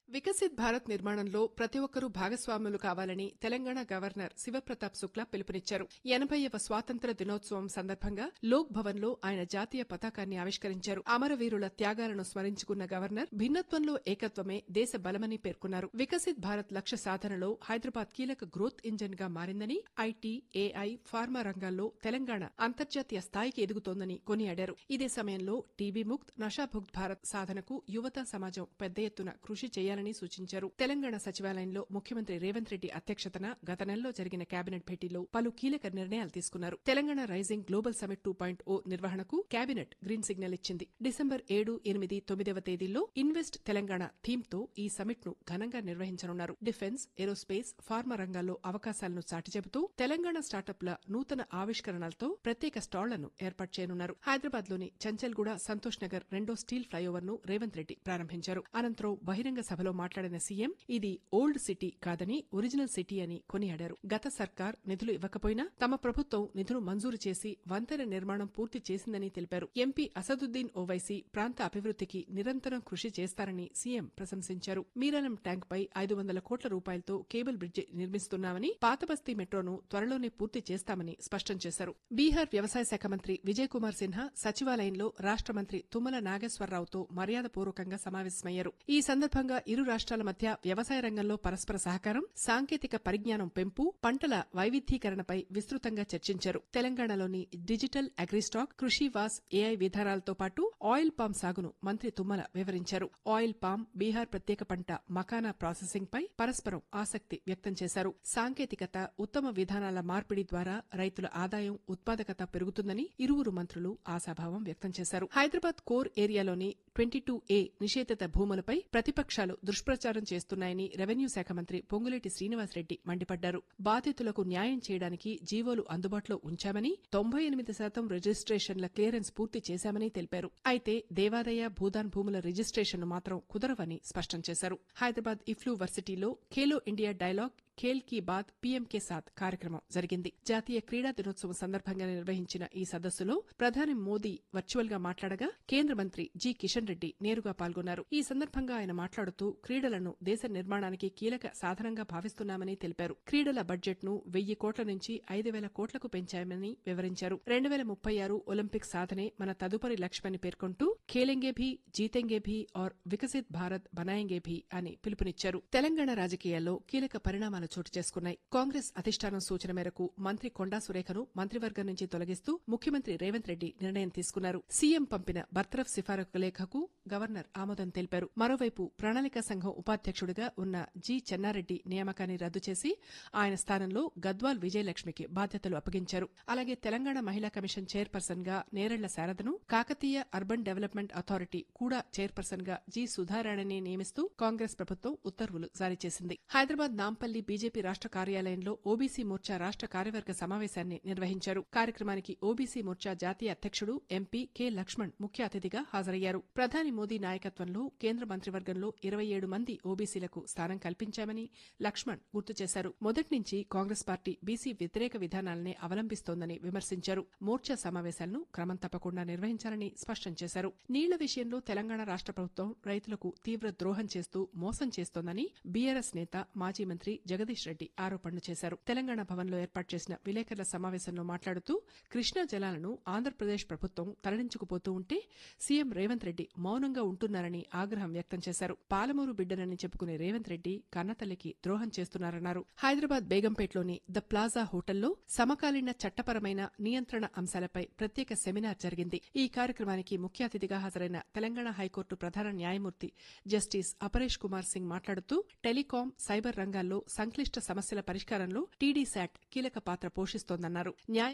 వికసిత్ భారత్ నిర్మాణంలో ప్రతి ఒక్కరూ భాగస్వాములు కావాలని తెలంగాణ గవర్నర్ శివప్రతాప్ శుక్లా పిలుపునిచ్చారు ఎనభైవ స్వాతంత్ర దినోత్సవం సందర్భంగా లోక్ భవన్ లో ఆయన జాతీయ పతాకాన్ని ఆవిష్కరించారు అమరవీరుల త్యాగాలను స్మరించుకున్న గవర్నర్ భిన్నత్వంలో ఏకత్వమే దేశ బలమని పేర్కొన్నారు వికసిత్ భారత్ లక్ష్య సాధనలో హైదరాబాద్ కీలక గ్రోత్ ఇంజన్ గా మారిందని ఐటీ ఏఐ ఫార్మా రంగాల్లో తెలంగాణ అంతర్జాతీయ స్థాయికి ఎదుగుతోందని కొనియాడారు ఇదే సమయంలో టీబీ ముక్త్ నషాభుక్త్ భారత్ సాధనకు యువత సమాజం పెద్ద ఎత్తున కృషి చేయాలని సూచించారు తెలంగాణ సచివాలయంలో ముఖ్యమంత్రి రేవంత్ రెడ్డి అధ్యక్షతన గత నెలలో జరిగిన కేబినెట్ భేటీలో పలు కీలక నిర్ణయాలు తీసుకున్నారు Telangana rising global summit two point O నిర్వహణకు కేబినెట్ గ్రీన్ సిగ్నల్ ఇచ్చింది డిసెంబర్ ఏడు ఎనిమిది తొమ్మిదవ తేదీల్లో ఇన్వెస్ట్ తెలంగాణ థీమ్ తో ఈ సమిట్ ను ఘనంగా నిర్వహించనున్నారు డిఫెన్స్ ఏరోస్పేస్ ఫార్మా రంగాల్లో అవకాశాలను చాటి చెబుతూ తెలంగాణ స్టార్టప్ల నూతన ఆవిష్కరణలతో ప్రత్యేక స్టాళ్లను ఏర్పాటు చేయనున్నారు హైదరాబాద్ లోని చంచల్గూడ సంతోష్ నగర్ రెండో స్టీల్ ఫ్లైఓవర్ ను రేవంత్ రెడ్డి ప్రారంభించారు అనంతరం బహిరంగ సభలో మాట్లాడిన సీఎం ఇది ఓల్డ్ సిటీ కాదని ఒరిజినల్ సిటీ అని కొనియాడారు గత సర్కార్ నిధులు ఇవ్వకపోయినా తమ ప్రభుత్వం నిధులు మంజూరు చేసి వంతెన నిర్మాణం పూర్తి చేసిందని తెలిపారు ఎంపీ అసదుద్దీన్ ఓవైసీ ప్రాంత అభివృద్ధికి నిరంతరం కృషి చేస్తారని సీఎం ప్రశంసించారు మీరాలం ట్యాంక్ పై ఐదు వందల కోట్ల రూపాయలతో కేబుల్ బ్రిడ్జి నిర్మిస్తున్నామని పాతబస్తీ మెట్రోను త్వరలోనే పూర్తి చేస్తామని స్పష్టం చేశారు బీహార్ వ్యవసాయ శాఖ మంత్రి విజయ్ కుమార్ సిన్హా సచివాలయంలో రాష్ట మంత్రి తుమ్మల నాగేశ్వరరావుతో మర్యాదపూర్వకంగా సమావేశమయ్యారు ఈ సందర్భంగా ఇరు రాష్ట్రాల మధ్య వ్యవసాయ రంగంలో పరస్పర సహకారం సాంకేతిక పరిజ్ఞానం పెంపు పంటల వైవిధ్యీకరణపై విస్తృతంగా చర్చించారు తెలంగాణలోని డిజిటల్ అగ్రిస్టాక్ కృషి వాస్ ఏఐ విధానాలతో పాటు ఆయిల్ పామ్ సాగును మంత్రి తుమ్మల వివరించారు ఆయిల్ పామ్ బీహార్ ప్రత్యేక పంట మకానా ప్రాసెసింగ్ పై పరస్పరం ఆసక్తి వ్యక్తం చేశారు సాంకేతికత ఉత్తమ విధానాల మార్పిడి ద్వారా రైతుల ఆదాయం ఉత్పాదకత పెరుగుతుందని ఇరువురు మంత్రులు ఆశాభావం వ్యక్తం చేశారు హైదరాబాద్ కోర్ ఏరియాలోని ట్వంటీ టూ ఏ నిషేధిత భూములపై ప్రతిపక్షాలు దుష్ప్రచారం చేస్తున్నాయని రెవెన్యూ శాఖ మంత్రి పొంగులేటి శ్రీనివాసరెడ్డి మండిపడ్డారు బాధితులకు న్యాయం చేయడానికి జీవోలు అందుబాటులో ఉంచామని తొంభై ఎనిమిది శాతం రిజిస్ట్రేషన్ల క్లియరెన్స్ పూర్తి చేశామని తెలిపారు అయితే దేవాదాయ భూదాన్ భూముల రిజిస్ట్రేషన్ మాత్రం కుదరవని స్పష్టం చేశారు హైదరాబాద్ ఇఫ్లూ వర్సిటీలో Khelo India dialogue Khel Ki Baat PM Ke Saath కార్యక్రమం జరిగింది జాతీయ క్రీడా దినోత్సవం సందర్భంగా నిర్వహించిన ఈ సదస్సులో ప్రధాని మోదీ వర్చువల్ గా మాట్లాడగా కేంద్ర మంత్రి జి కిషన్ రెడ్డి నేరుగా పాల్గొన్నారు ఈ సందర్భంగా ఆయన మాట్లాడుతూ క్రీడలను దేశ నిర్మాణానికి కీలక సాధనంగా భావిస్తున్నామని తెలిపారు క్రీడల బడ్జెట్ ను వెయ్యి కోట్ల నుంచి ఐదు వేల కోట్లకు పెంచామని వివరించారు రెండు వేల ముప్పై ఆరు ఒలింపిక్ సాధనే మన తదుపరి లక్ష్యమని పేర్కొంటూ ఖేలెంగే భీ జీతెంగే భీ ఆర్ వికసిత్ భారత్ బనాయంగే భీ అని పిలుపునిచ్చారు తెలంగాణ రాజకీయాల్లో కీలక పరిణామాలు చోటు చేసుకున్నాయి కాంగ్రెస్ అధిష్టానం సూచన మేరకు మంత్రి కొండా సురేఖను మంత్రివర్గం నుంచి తొలగిస్తూ ముఖ్యమంత్రి రేవంత్ రెడ్డి నిర్ణయం తీసుకున్నారు సీఎం పంపిన బర్తరఫ్ సిఫారసు లేఖకు గవర్నర్ ఆమోదం తెలిపారు మరోవైపు ప్రణాళిక సంఘం ఉపాధ్యక్షుడిగా ఉన్న జి చెన్నారెడ్డి నియామకాన్ని రద్దు చేసి ఆయన స్థానంలో గద్వాల్ విజయలక్ష్మికి బాధ్యతలు అప్పగించారు అలాగే తెలంగాణ మహిళా కమిషన్ చైర్పర్సన్ గా నేరెళ్ల శారదను కాకతీయ అర్బన్ డెవలప్మెంట్ అథారిటీ కూడా చైర్పర్సన్ గా జి సుధారాణిని నియమిస్తూ కాంగ్రెస్ ప్రభుత్వం ఉత్తర్వులు జారీ చేసింది హైదరాబాద్ నాంపల్లి బీజేపీ రాష్ట్ర కార్యాలయంలో ఓబీసీ మోర్చా రాష్ట్ర కార్యవర్గ సమావేశాన్ని నిర్వహించారు కార్యక్రమానికి ఓబీసీ మోర్చా జాతీయ అధ్యక్షుడు ఎంపీ కె లక్ష్మణ్ ముఖ్య అతిథిగా హాజరయ్యారు ప్రధాని మోదీ నాయకత్వంలో కేంద్ర మంత్రివర్గంలో ఇరవై ఏడు మంది ఓబీసీలకు స్థానం కల్పించామని లక్ష్మణ్ గుర్తు చేశారు మొదటి నుంచి కాంగ్రెస్ పార్టీ బీసీ వ్యతిరేక విధానాలనే అవలంబిస్తోందని విమర్శించారు మోర్చా సమావేశాలను క్రమం తప్పకుండా నిర్వహించాలని స్పష్టం చేశారు నీళ్ల విషయంలో తెలంగాణ రాష్ట్ర ప్రభుత్వం రైతులకు తీవ్ర ద్రోహం చేస్తూ మోసం చేస్తోందని బీఆర్ఎస్ నేత మాజీ మంత్రి జగదీష్ రెడ్డి ఆరోపణలు చేశారు తెలంగాణ భవన్లో ఏర్పాటు చేసిన విలేకరుల సమావేశంలో మాట్లాడుతూ కృష్ణా జలాలను ఆంధ్రప్రదేశ్ ప్రభుత్వం తరలించుకుపోతూ ఉంటే సీఎం రేవంత్ రెడ్డి మౌనంగా ఉంటున్నారని ఆగ్రహం వ్యక్తం చేశారు పాలమూరు బిడ్డనని చెప్పుకునే రేవంత్ రెడ్డి కన్నతల్లికి ద్రోహం చేస్తున్నారన్నారు హైదరాబాద్ బేగంపేటలోని ద ప్లాజా హోటల్లో సమకాలీన చట్టపరమైన నియంత్రణ అంశాలపై ప్రత్యేక సెమినార్ జరిగింది ఈ కార్యక్రమానికి ముఖ్య అతిథిగా హాజరైన తెలంగాణ హైకోర్టు ప్రధాన న్యాయమూర్తి జస్టిస్ అపరేష్ కుమార్ సింగ్ మాట్లాడుతూ టెలికాం సైబర్ రంగాల్లో సంక్లిష్ట సమస్యల పరిష్కారంలో టీడీ శాట్ కీలక పాత్ర పోషిస్తోందన్నారు న్యాయ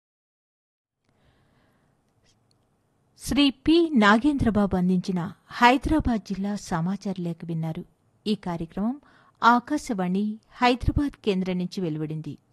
శ్రీ పి నాగేంద్రబాబు అందించిన హైదరాబాద్ జిల్లా సమాచార లేఖ విన్నారు ఈ కార్యక్రమం ఆకాశవాణి హైదరాబాద్ కేంద్రం నుంచి వెలువడింది